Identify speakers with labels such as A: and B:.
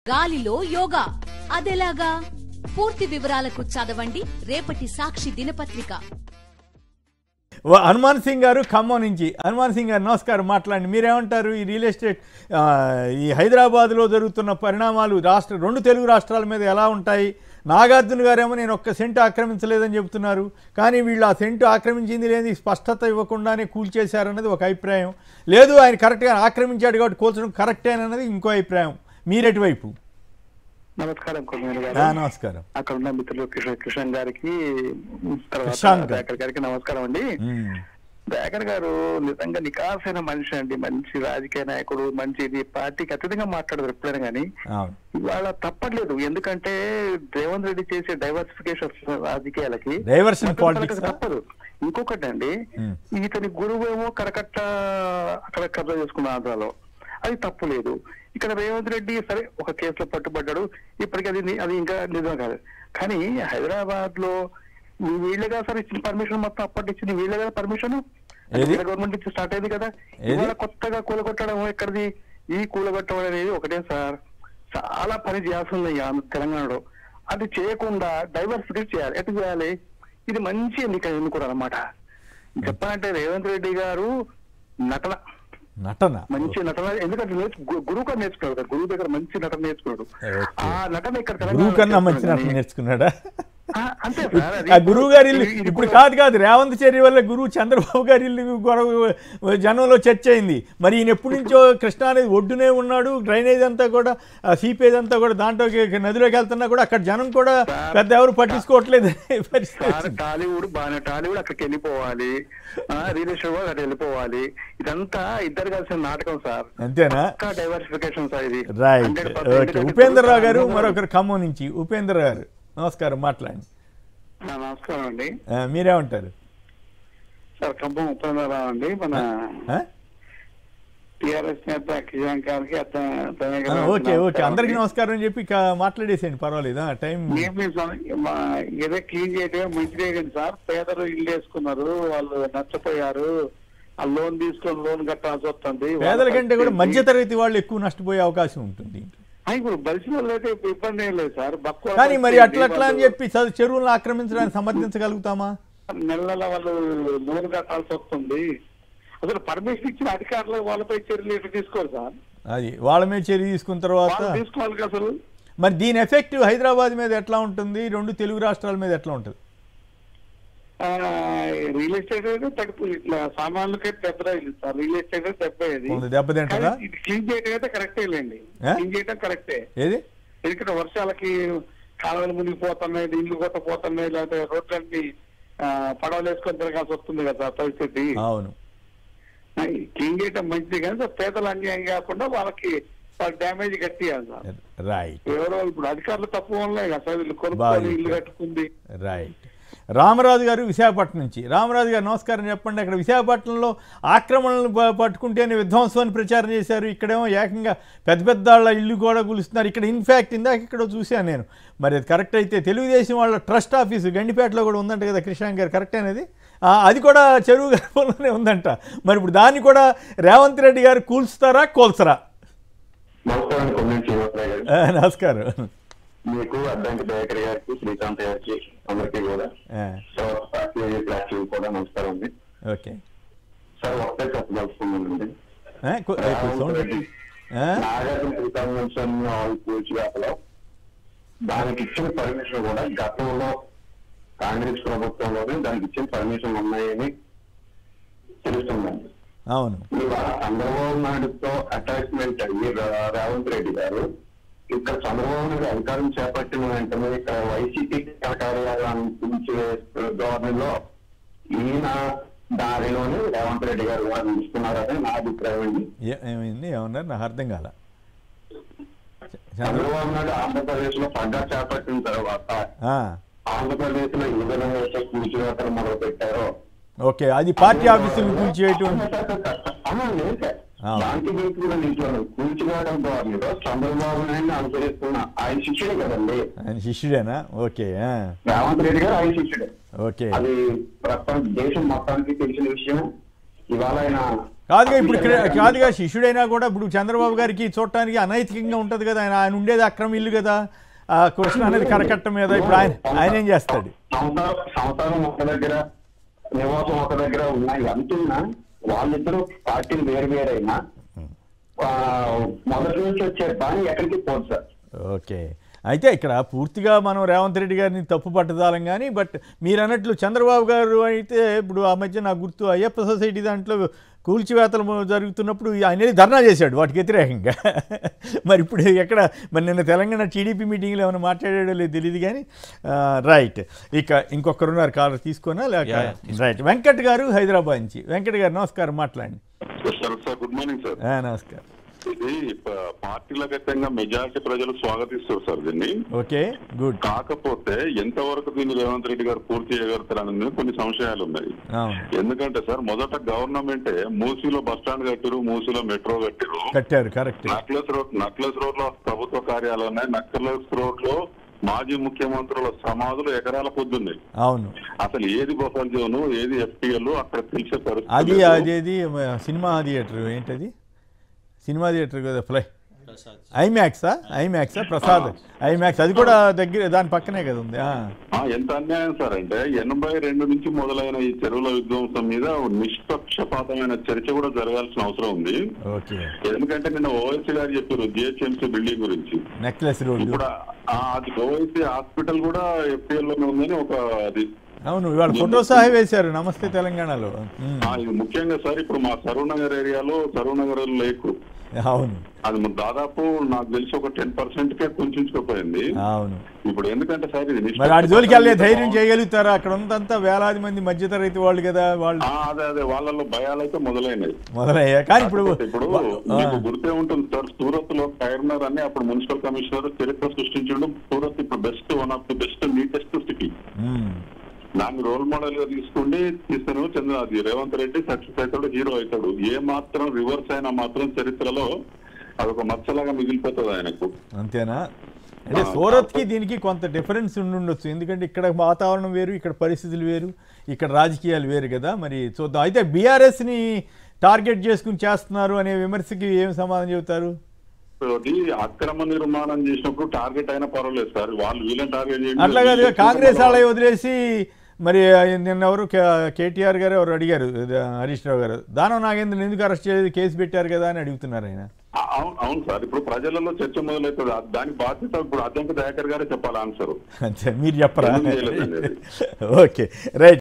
A: గాలిలో యోగా అదెలాగా పూర్తి వివరాలకు చదవండి రేపటి సాక్షి దినపత్రిక
B: వ- హనుమాన్ సింగ్ గారు ఖమ్మం నుంచి హనుమాన్ సింగ్ గారు నమస్కారం మాట్లాడండి మీరేమంటారు ఈ రియల్ ఎస్టేట్ ఆ, ఈ హైదరాబాద్లో జరుగుతున్న పరిణామాలు రాష్ట్ర రెండు తెలుగు రాష్ట్రాల మీద ఎలా ఉంటాయి నాగార్జున గారేమో నేను ఒక్క సెంటు ఆక్రమించలేదని చెబుతున్నారు కానీ వీళ్ళు ఆ సెంటు ఆక్రమించింది లేని స్పష్టత ఇవ్వకుండానే కూల్చేశారన్నది ఒక అభిప్రాయం లేదు ఆయన కరెక్ట్గా ఆక్రమించాడు కాబట్టి కూల్చడం కరెక్టేనన్నది ఇంకో అభిప్రాయం మీరెటువైపు
C: నమస్కారం కొమ్మేరు
B: ఆ,
C: గారు
B: నమస్కారం
C: అక్కడ ఉన్న మిత్రులు కిషోర్ కిషన్ గారికి తర్వాత
B: కిషాన్ గారు.
C: దయాకర్ గారికి నమస్కారం అండి
B: ఉమ్,
C: దయాకర్ గారు నిజంగా నికాసైన మనిషి అండి మంచి రాజకీయ నాయకుడు మంచి ఇది పార్టీకి అత్యధికంగా మాట్లాడదు ఎప్పుడైనా కానీ
B: అవును
C: ఇవాళ తప్పట్లేదు ఎందుకంటే రేవంత్ రెడ్డి చేసే డైవర్సిఫికేషన్ రాజకీయాలకి
B: Diversion
C: మద్దతు
B: politics
C: పలకక
B: ఆ?
C: తప్పదు ఇంకొకటి అండి
B: ఉమ్.
C: ఇతని గురువు ఏమో కరకట్ట అక్కడ కబ్జా చేసుకున్న ఆంధ్రాలో అది తప్పు లేదు ఇక్కడ రేవంత్ రెడ్డి సరే ఒక కేసులో పట్టుబడ్డాడు ఇప్పటికీ అది ని- అది ఇంకా నిజం కాదు కానీ హైదరాబాద్ లో ఈ వీళ్ళేగా సార్ ఇచ్చిన పర్మిషన్ మొత్తం అప్పటి ఇచ్చింది వీళ్ళేగా పర్మిషన్
B: ఏది?
C: గవర్నమెంట్ నుంచి స్టార్ట్ అయింది కదా
B: ఏది?
C: ఇవాళ కొత్తగా కూలగొట్టడం ఎక్కడిది ఈ కూలగొట్టడం అనేది ఒకటే సార్ చాలా పని చేయాల్సింది ఈ ఆంధ్ర తెలంగాణలో అది చేయకుండా డైవర్సిఫికేట్ చేయాలి ఎట్లా చేయాలి ఇది మంచి ఎన్నిక ఎన్నుకోరు అనమాట చెప్పాలంటే రేవంత్ రెడ్డి గారు నటన
B: నటన
C: మంచి నటన ఎందుకంటే నేర్చు- గు- గురువు గారు నేర్చుకున్నాడు కదా, గురువు దగ్గర మంచి నటన నేర్చుకున్నాడు
B: ఓకే.
C: ఆ నటన ఇక్కడ
B: గురువు
C: తెలంగాణలో
B: కన్నా మంచి
C: చేస్తున్నాడు
B: నటన
C: కానీ-
B: నేర్చుకున్నాడా
C: ఆ, అంతే సార్ అది
B: ఆ గురువు గారి ఇల్లు
C: ఇది- ఇది
B: ఇప్పుడు
C: కూడా-
B: కాదు కాదు రేవంత్ చర్య వల్ల గురువు చంద్రబాబు గారి ఇల్లు గొడవ జనంలో చర్చ అయింది మరి ఈయన ఎప్పటి నుంచో కృష్ణా అనేది ఒడ్డునే ఉన్నాడు డ్రైనేజ్ అంతా కూడా ఆ సీపేజ్ అంతా కూడా దాంట్లోకి నదిలోకి వెళ్తున్నా కూడా అక్కడ జనం కూడా పెద్ద ఎవరు పట్టించుకోవట్లేదు అనే పరిస్థితి
C: సార్
B: వచ్చింది.
C: టాలీవుడ్ బాగానే టాలీవుడ్ అక్కడికి వెళ్ళిపోవాలి రియల్ ఎస్టేట్ కూడా అక్కడ వెళ్ళిపోవాలి ఇదంతా ఇద్దరు కలిసిన నాటకం సార్
B: అంతేనా
C: పక్కా డైవర్సిఫికేషన్ సార్ ఇది
B: రైట్
C: 100%
B: ఓకే
C: ఎందుకంటే
B: ఉపేంద్ర రావు గారు
C: ఇప్పుడు
B: మరొకరు ఖమ్మం నుంచి ఉపేంద్ర గారు నమస్కారం మాట్లాడండి
C: ఆ, నమస్కారం అండి
B: ఆ, మీరేమంటారు
C: సార్ ఖమ్మం ఉపేంద్రరావు అండి మన
B: ఆ?
C: టిఆర్ఎస్ నేత కిషాన్ గారికి
B: ఆ, ఓకే ఓకే అందరికీ నమస్కారం అని చెప్పి ఇక మాట్లాడేసేయండి పర్వాలేదు ఆ, టైం
C: ఏదో క్లీన్ చేయటమే మంచిదే కానీ సార్ పేదలు ఇల్లు వేసుకున్నారు వాళ్ళు నష్టపోయారు ఆ లోన్ తీసుకొని లోన్ కట్టాల్సి వస్తుంది
B: పేదల కంటే కూడా మధ్యతరగతి వాళ్ళు ఎక్కువ నష్టపోయే అవకాశం ఉంటుంది
C: ఆ, ఇప్పుడు బలిసిన వాళ్ళు అయితే ఇబ్బంది ఏం లేదు సార్ బక్కువ
B: కానీ మరి
C: పరిస్థితి
B: అట్లా అట్లా అని
C: వాళ్ళు
B: చెప్పి చ- చెరువులను ఆక్రమించడానికి సమర్థించగలుగుతామా
C: నెల నెల వాళ్ళు లోన్ కట్టాల్సి వస్తుంది అసలు పర్మిషన్ ఇచ్చిన అధికారులు వాళ్ళపై చర్యలు ఎట్లా తీసుకోరు సార్
B: అది వాళ్ళ మీద చర్య తీసుకున్న తర్వాత
C: వాళ్ళు తీసుకోవాలి కదా అసలు
B: మరి దీని ఎఫెక్ట్ హైదరాబాద్ మీద ఎట్లా ఉంటుంది రెండు తెలుగు రాష్ట్రాల మీద ఎట్లా ఉంటుంది
C: ఆ, రియల్ ఎస్టేట్ అయితే తగ్గిపోయి ఇట్లా సామాన్లకైతే దెబ్బ తగిలింది సార్ రియల్ ఎస్టేట్ అయితే దెబ్బ ఇది
B: కొంత దెబ్బతింటదా
C: కానీ ఇది క్లీన్ చేయడం అయితే కరెక్టే లేండి
B: ఆ?
C: క్లీన్ చేయడం కరెక్టే
B: ఏది
C: ఎందుకంటే వర్షాలకి కాలువలు మునిగిపోతున్నాయి ఇల్లు కొట్టపోతున్నాయి లేకపోతే రోడ్లన్నీ ఆ, పడవలు వేసుకొని తిరగాల్సి వస్తుంది కదా సార్ పరిస్థితి
B: అవును
C: ఆ, ఈ క్లీన్ చేయడం మంచిది కానీ సార్ పేదలు అన్యాయం కాకుండా వాళ్ళకి వాళ్ళ డ్యామేజ్ కట్టియాలి సార్
B: రైట్
C: ఎవరో ఇప్పుడు అధికారులు తప్పు వల్లే కదా సార్ వీళ్ళు
B: బాగా
C: కొనుక్కొని ఇల్లు
B: చెప్పారు.
C: కట్టుకుంది
B: రైట్ రామరాజు గారు విశాఖపట్నం నుంచి రామరాజు గారు నమస్కారం చెప్పండి అక్కడ విశాఖపట్నంలో ఆక్రమణలు ప- పట్టుకుంటేనే విధ్వంసం అని ప్రచారం చేశారు ఇక్కడేమో ఏకంగా పెద్ద పెద్ద వాళ్ళ ఇల్లు కూడా కూలుస్తున్నారు ఇక్కడ ఇన్ఫ్యాక్ట్ ఇందాక ఇక్కడ చూశాను నేను మరి అది కరెక్ట్ అయితే తెలుగుదేశం వాళ్ళ ట్రస్ట్ ఆఫీసు గండిపేటలో కూడా ఉందంట కదా కృష్ణాంగ్ గారు కరెక్ట్ అనేది ఆ, అది కూడా చెరువు గర్భంలోనే ఉందంట మరి ఇప్పుడు దాన్ని కూడా రేవంత్ రెడ్డి గారు కూల్స్తారా కోల్సరా
D: నమస్కారం కొమ్మిడి శ్రీనివాసరావు గారు
B: ఆ, నమస్కారం
D: మీకు అద్దంకి దయాకర్ గారికి శ్రీకాంత్ గారికి అందరికీ కూడా
B: ఆ,
D: సార్ పార్టీ ప్లాట్ఫామ్ కూడా నమస్కారం అండి
B: ఓకే
D: సార్ ఒకటే చెప్పదలుచుకున్నానండి
B: ఆ, కొ- కొంచెం సౌండ్ పెట్టి. ఆ?
D: నాగార్జున శ్రీకాంత్ వాళ్ళు కూల్చివేతలో దానికి ఇచ్చిన పర్మిషన్ కూడా గతంలో కాంగ్రెస్ ప్రభుత్వంలోనే దానికి ఇచ్చిన పర్మిషన్ ఉన్నాయని తెలుస్తుందండి
B: అవును
D: ఇవాళ చంద్రబాబు నాయుడుతో అటాచ్మెంట్ అయ్యి రా- రేవంత్ రెడ్డి గారు ఇక్కడ చంద్రబాబు నాయుడు అధికారం చేపట్టిన వెంటనే ఇక్కడ వైసీపీ కార్యాలయాన్ని పిలిచే ధోరణిలో ఈయన దారిలోనే రేవంత్ రెడ్డి గారు వారు నిలుస్తున్నారని నా అభిప్రాయం అండి
B: ఏ- ఏమైంది ఏమన్నారు నాకు అర్థం కాల చంద్ర-
D: చంద్రబాబు నాయుడు ఆంధ్రప్రదేశ్ లో పడ్డా చేపట్టిన తర్వాత
B: ఆ,
D: ఆంధ్రప్రదేశ్ లో ఏ విధంగా అయితే కూల్చివేతలు మొదలు పెట్టారో
B: ఓకే అది పార్టీ ఆఫీసులు కూల్చివేయటం
D: అవునా, లేదు సార్.
B: ఆ.
D: దానికి దీనికి కూడా నించున్నాను కూల్చివేయడం ద్వారా చంద్రబాబు నాయుడు అనుసరిస్తున్న ఆయన శిష్యుడే కదండి
B: ఆయన శిష్యుడేనా ఓకే ఆ,
D: రేవంత్ రెడ్డి గారు ఆయన శిష్యుడే
B: ఓకే
D: అది ప్రస్తుతం దేశం మొత్తానికి తెలిసిన విషయం ఇవాళ ఆయన
B: కాదుగా ఇప్పుడు ఇక్కడ- కాదుగా శిష్యుడైనా కూడా ఇప్పుడు చంద్రబాబు గారికి చూడటానికి అనైతికంగా ఉంటుంది కదా ఆయన ఆయన ఉండేది అక్రమ ఇల్లు కదా ఆ క్వశ్చన్ అనేది కరకట్ట మీద ఇప్పుడు ఆయన ఆయన ఏం చేస్తాడు
D: సంసారం సంసారం ఒక దగ్గర నివాసం ఒక దగ్గర ఉన్నాయి అంటున్నా వాళ్ళిద్దరూ పార్టీలు వేరు వేరైనా ఆ, మొదటి నుంచి వచ్చే బాణి ఎక్కడికి పోదు సార్
B: ఓకే అయితే ఇక్కడ పూర్తిగా మనం రేవంత్ రెడ్డి గారిని తప్పు పట్టదాలం కానీ బట్ మీరు అన్నట్లు చంద్రబాబు గారు అయితే ఇప్పుడు ఆ మధ్య నాకు గుర్తు అయ్యప్ప సొసైటీ దాంట్లో కూల్చివేతలు జరుగుతున్నప్పుడు ఆయన ధర్నా చేశాడు వాటికి వ్యతిరేకంగా మరి ఇప్పుడు ఎక్కడ మరి నిన్న తెలంగాణ టీడీపీ మీటింగ్లో ఏమైనా మాట్లాడాడో లేదు తెలియదు కానీ ఆ, రైట్ ఇక ఇంకొకరున్నారు కాలర్ తీసుకున్నా లేక
E: యా, యా,
B: రైట్ వెంకట్ గారు హైదరాబాద్ నుంచి వెంకట్ గారు నమస్కారం మాట్లాడండి
F: sir sir good morning sir
B: ఆ, నమస్కారం
F: ఇది ప- పార్టీల గతంగా మెజారిటీ ప్రజలు స్వాగతిస్తారు సార్ దీన్ని
B: ఓకే గుడ్
F: కాకపోతే ఎంతవరకు దీన్ని రేవంత్ రెడ్డి గారు పూర్తి చేయగలుగుతారని కొన్ని సంశయాలు ఉన్నాయి
B: అవును
F: ఎందుకంటే సార్ మొదట గవర్నమెంటే మూసీలో బస్ స్టాండ్ కట్టిరు మూసీలో మెట్రో కట్టిరు
B: కట్టారు correct
F: necklace road necklace road లో ప్రభుత్వ కార్యాలయాలు ఉన్నాయి నక్లెస్ రోడ్ లో మాజీ ముఖ్యమంత్రుల సమాధులు ఎకరాల పొద్దున్నాయి
B: అవును
F: అసలు ఏది బఫర్ జోను ఏది ఎఫ్టీఎల్ అక్కడ తెలిసే
B: అది
F: పరిస్థితి లేదు.
B: అదేది మ- సినిమా థియేటర్ ఏంటది సినిమా థియేటర్ కదా ఫ్లై ఐమాక్సా ఐమాక్సా ప్రసాద్ ఐమాక్స్ అది కూడా దగ్గర దాని పక్కనే కదా ఉంది ఆ.
F: ఆ, ఎంత అన్యాయం సార్ అంటే ఎనభై రెండు నుంచి మొదలైన ఈ చెరువుల విధ్వంసం మీద నిష్పక్షపాతమైన చర్చ కూడా జరగాల్సిన అవసరం ఉంది
B: ఓకే
F: ఎందుకంటే నిన్న ఓవైసీ గారు చెప్పారు జిహెచ్ఎంసీ బిల్డింగ్ గురించి
B: నెక్లెస్ రోడ్డు
F: ఇప్పుడు ఆ- అది ఓవైసీ హాస్పిటల్ కూడా ఎఫ్టీఎల్ లోనే ఉందని ఒక అది
B: అవును ఇవాళ ఫోటో సహా వేశారు నమస్తే తెలంగాణలో ఉమ్,
F: ఆ, ఇది ముఖ్యంగా సార్ ఇప్పుడు మా సరూర్ నగర్ ఏరియాలో సరూర్ నగర్ లేక్
B: అవును
F: అది దాదాపు నాకు తెలిసి ఒక టెన్ పర్సెంట్ కే కుంచుకుపోయింది
B: అవును
F: ఇప్పుడు ఎందుకంటే సార్ ఇది
B: మరి ఆడి జోలికి వెళ్ళే ధైర్యం చేయగలుగుతారా అక్కడ ఉన్నంతా వేలాది మంది మధ్యతరగతి వాళ్ళు కదా వాళ్ళు
F: ఆ, అదే అదే వాళ్ళలో భయాలు అయితే మొదలైనాయి
B: మొదలయ్యా కానీ ఇప్పుడు
F: కాకపోతే ఇప్పుడు
B: ఆ,
F: మీకు గుర్తే ఉంటుంది సార్ సూరత్ లో కైర్నర్ అని అప్పుడు మున్సిపల్ కమిషనర్ చరిత్ర సృష్టించడం సూరత్ ఇప్పుడు best one of the best neatest city
B: um,
F: దాన్ని రోల్ మోడల్ గా తీసుకుంటే తీస్తాను చంద్ర అది రేవంత్ రెడ్డి సక్సెస్ అవుతాడు హీరో అవుతాడు ఏ మాత్రం రివర్స్ అయినా మాత్రం చరిత్రలో అదొక మచ్చలాగా మిగిలిపోతుంది ఆయనకు
B: అంతేనా అంటే సూరత్కి దీనికి కొంత డిఫరెన్స్ ఉండుండొచ్చు ఎందుకంటే ఇక్కడ వాతావరణం వేరు ఇక్కడ పరిస్థితులు వేరు ఇక్కడ రాజకీయాలు వేరు కదా మరి చూద్దాం అయితే బీఆర్ఎస్ని టార్గెట్ చేసుకుని చేస్తున్నారు అనే విమర్శకి ఏం సమాధానం చెబుతారు
F: అది అక్రమ నిర్మాణం చేసినప్పుడు టార్గెట్ అయినా పర్వాలేదు సార్ వాళ్ళు వీళ్ళని టార్గెట్ చేయండి.
B: అట్లా కాదు కాంగ్రెస్ వాళ్ళే వదిలేసి మరి నిన్న ఎవరు కే- కేటీఆర్ గారు ఎవరు అడిగారు ఇది హరీష్ రావు గారు దానం నాగేంద్రని ఎందుకు అరెస్ట్ చేయలేదు కేసు పెట్టారు కదా అని అడుగుతున్నారు ఆయన
F: ఆ, అవును అవును సార్ ఇప్పుడు ప్రజలలో చర్చ మొదలవుతుంది ఆ- దానికి బాధ్యత ఇప్పుడు అత్యంత దయాకర్ గారే చెప్పాలి ఆన్సర్
B: అంతే మీరు చెప్పరా
F: ఎందుకు చేయలేదండి అది?
B: Okay right